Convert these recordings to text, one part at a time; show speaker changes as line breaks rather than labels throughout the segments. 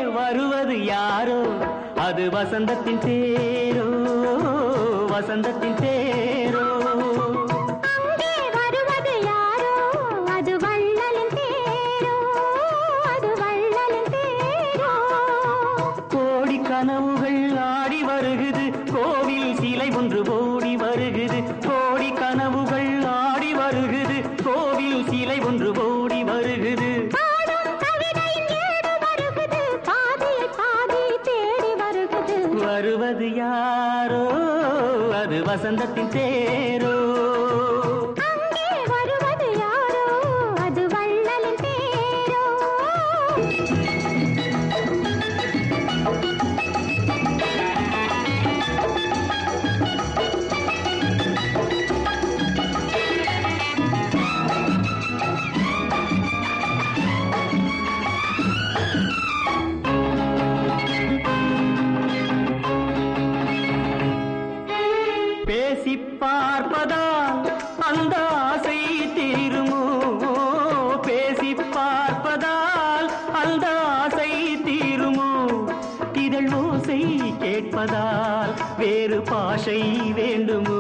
வருவது யாரோ அது வசந்தத்தின் தேரோ வசந்தத்தின் தேரோ
அங்கே வருவது யாரோ அது வள்ளலின் தேரோ அது வள்ளலின் தேரோ
கோடி கனவுகள் ஆடி வருகுது கோவில் சிலை ஒன்று ஓடி வருகுது கோடி கனவுகள் ஆடி வருகுது கோவில் சிலை ஒன்று ஓடி வருகுது
பாடும் கவிதையின் ஏடு வருகுது பாதியை பாதி தேடி வருகுது
வருவது யாரோ அது வசந்தத்தின் தேரோ
அங்கே வருவது யாரோ அது வள்ளலின் தேரோ
பேசி பார்ப்பதால் அந்த ஆசை தீருமோ பேசி பார்ப்பதால் அந்த ஆசை தீருமோ இதழ் ஓசை கேட்பதால் வேறு பாஷை வேண்டுமோ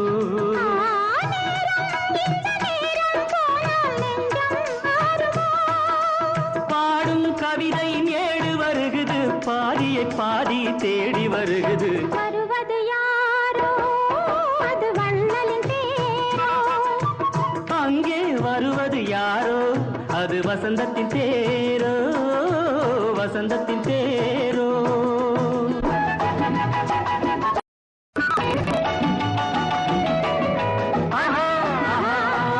பாடும் கவிதை ஏடு வருகுது பாதியை பாதி தேடி வருகுது
வருவது யாரோ அது வள்ளலின் தேரோ
அங்கே வருவது யாரோ அது வசந்தத்தின் தேரோ வசந்தத்தின் தேரோ ஆஹா, ஆஹா,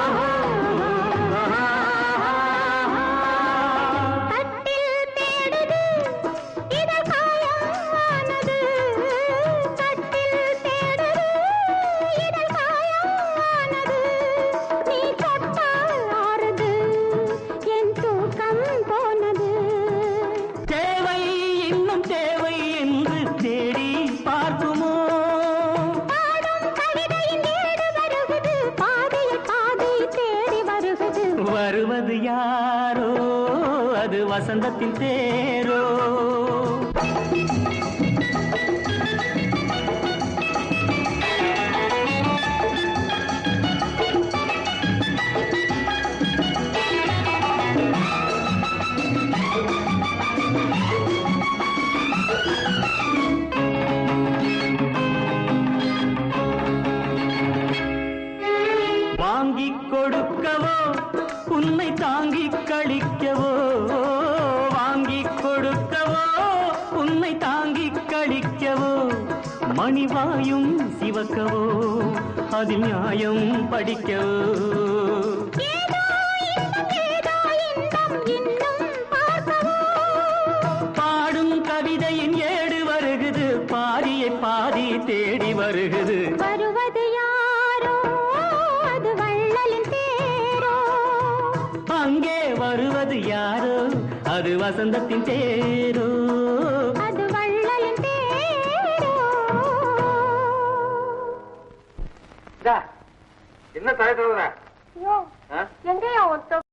ஆஹா, ஆஹா.
கட்டில் தேடுது இதழ் காயமானது கட்டில் தேடுது இதழ் காயமானது நீ தொட்டால் ஆறுது என் தூக்கம் போனது
தேவை இன்னும் தேவை என்று தேடி பார்க்குமோ
பாடும் கவிதையின் ஏடு வருகுது பாதியை பாதி தேடி வருகுது
வருவது யாரோ அது வசந்தத்தின் தேரோ வாங்கிக் கொடுக்கவோ உன்னை தாங்கிக் கழிக்கவோ வாங்கிக் கொடுக்கவோ உன்னை தாங்கிக் கழிக்கவோ மணிவாயும் சிவக்கவோ அதில் நியாயம் படிக்கவோ
ஏதோ இன்பம் ஏதோ இன்பம் இன்னும் பார்க்கவோ
பாடும் கவிதையின் ஏடு வருகுது பாதியை பாதி தேடி வருகுது
வருவது யாரோ அது வள்ளலின் தேரோ
அங்கே வருவது யாரோ அது வசந்தத்தின் தேரோ
அது வள்ளலின் தேரோ
என்ன தலை தழுவுற
ஐயோ எங்கேயா ஒத்த